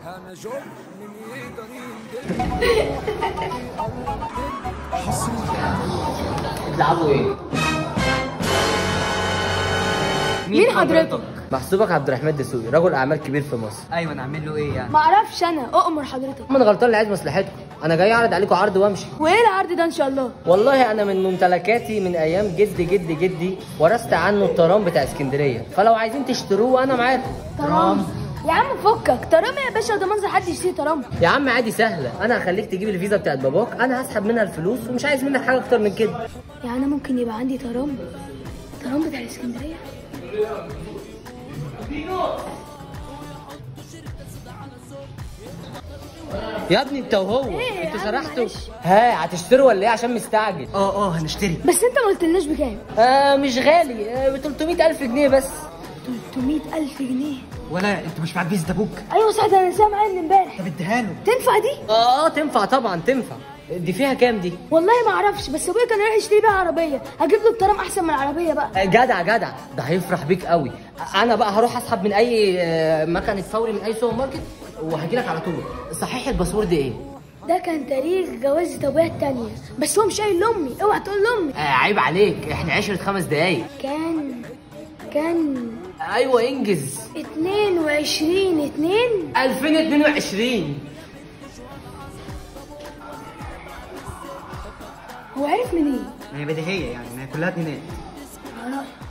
انا جون من يقدر بتلعبوا ايه؟ مين حضرتك؟ محسوبك عبد الرحمن دسوقي رجل اعمال كبير في مصر ايوه نعمل له ايه يعني معرفش انا اؤمر حضرتك من غلطان اللي عايز مصلحتكم انا جاي اعرض عليكم عرض وامشي وايه العرض ده ان شاء الله والله انا من ممتلكاتي من ايام جد جد جدي ورثت عنه الترام بتاع اسكندريه فلو عايزين تشتروه انا معاكم ترام يا عم فكك ترام يا باشا ده منظر حد يشتري ترام يا عم عادي سهله انا هخليك تجيب الفيزا بتاعت باباك انا هسحب منها الفلوس ومش عايز منك حاجه اكتر من كده يعني انا ممكن يبقى عندي ترام ترام بتاع الاسكندريه يا ابني انت وهو إيه يا انتوا عم سرحتوا معلش. ها هتشتروا ولا ايه عشان مستعجل اه اه هنشتري بس انت ما قلتلناش بكام آه مش غالي آه ب 300000 جنيه بس 300000 جنيه ولا انت مش معاك فيزا ابوك ايوه صح ده انا نسيها معايا من امبارح طب اديها له تنفع دي اه اه تنفع طبعا تنفع دي فيها كام دي والله ما اعرفش بس ابويا كان رايح يشتري بيها عربيه هجيب له الترام احسن من العربيه بقى آه، جدع جدع ده هيفرح بيك قوي انا بقى هروح اسحب من اي آه، مكنه فوري من اي سوبر ماركت وهجي لك على طول صحيح الباسورد ايه ده كان تاريخ جوازة ابويا التانية بس هو مش قايل لامي اوعى تقول لامي آه عيب عليك احنا عشرة خمس دقايق كان كان ايوه انجز 22 2 2022 هو عرف منين؟ ما هي بديهيه يعني ما هي كلها اتنينات على رأيك